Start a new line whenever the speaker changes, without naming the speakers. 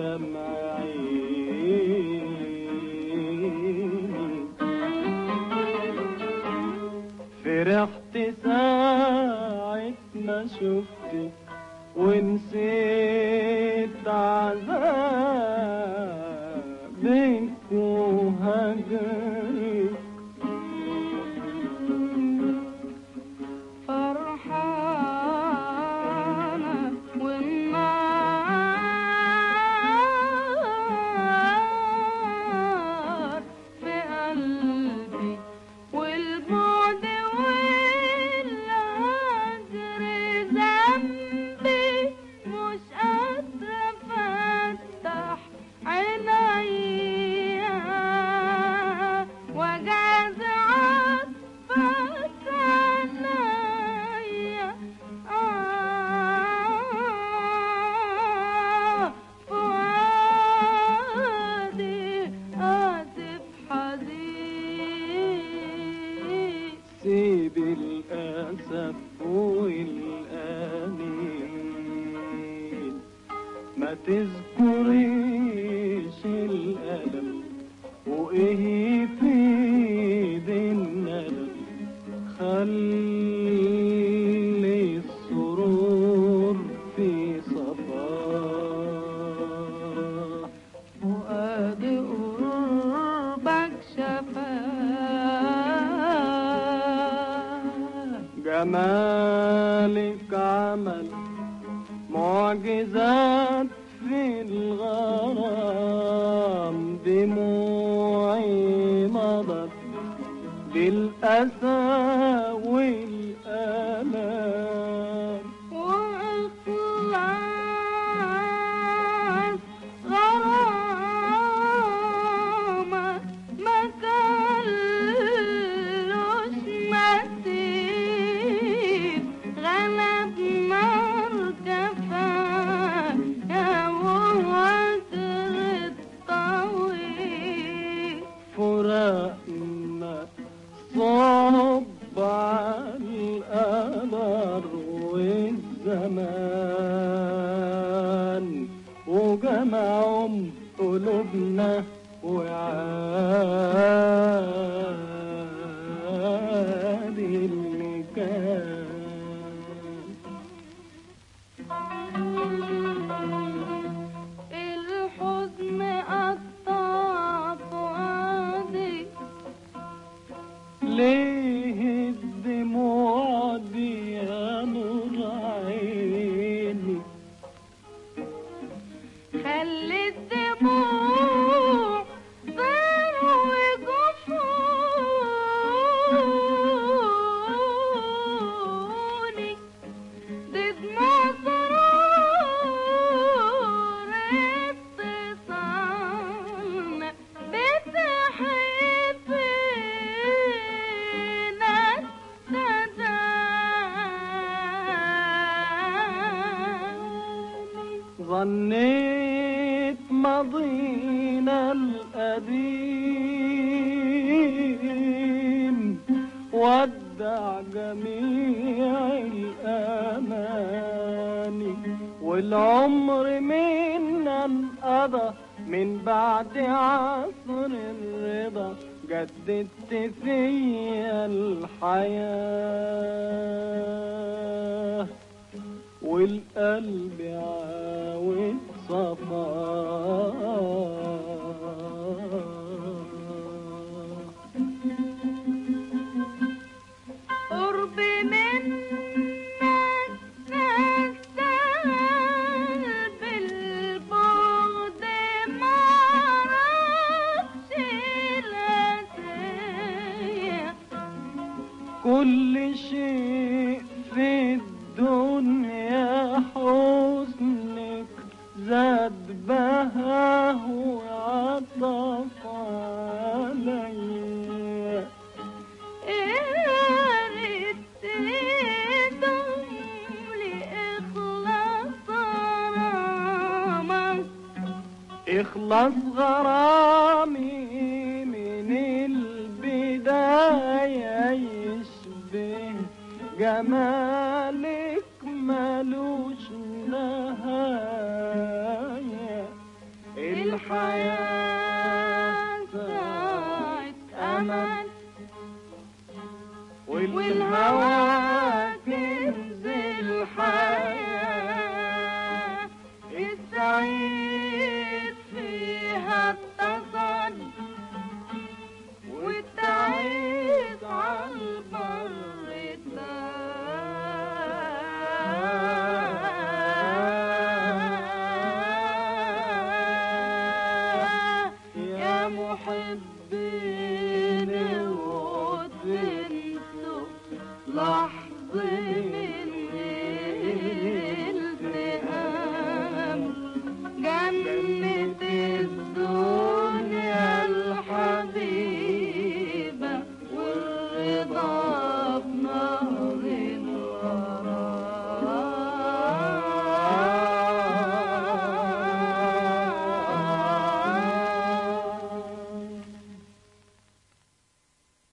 دمع عيني فرحت ساعة ما شفتك ونسيت عذابك وهجرك
فرحانة والنار في قلبي والبعد والهجر ذنبي مش قادرة أفتح عينيا وجاز عطفك عليا آه فؤادي آسف حزين
سيب الأسف والأنين ما تذكريش الألم وإيه في الندم خلي السرور في صفاه
فؤاد قربك شفاه
جمالك عمل معجزات في الغرام دموعي مضت بالأسى والآلام
وإخلاص غرامة ما كلوش مثيل غلب مركفة يا وتر الطويل
فراقنا صب على القمر والزمان وجمعهم قلوبنا وعاد اللي كان
الحزن قطع فؤادي
ليه الدموع دي يا نور عيني
خلي الدموع طير وجفوني دي دموع سرور اتصالنا بتحبنا التداني
ظنيت ماضينا القديم ودع جميع الأماني والعمر منا انقضى من بعد عصر الرضا جددت فيا الحياه والقلب عاود صفا
قرب منك نستاهل بالبعد معرفش الأسية
كل شيء في الدنيا حسنك زاد بهاه وعطف عليا
قالت تدوم لإخلاص غرامك
اخلص غرامي من البداية يشبه جمالك ملوش نهاية
لحظة من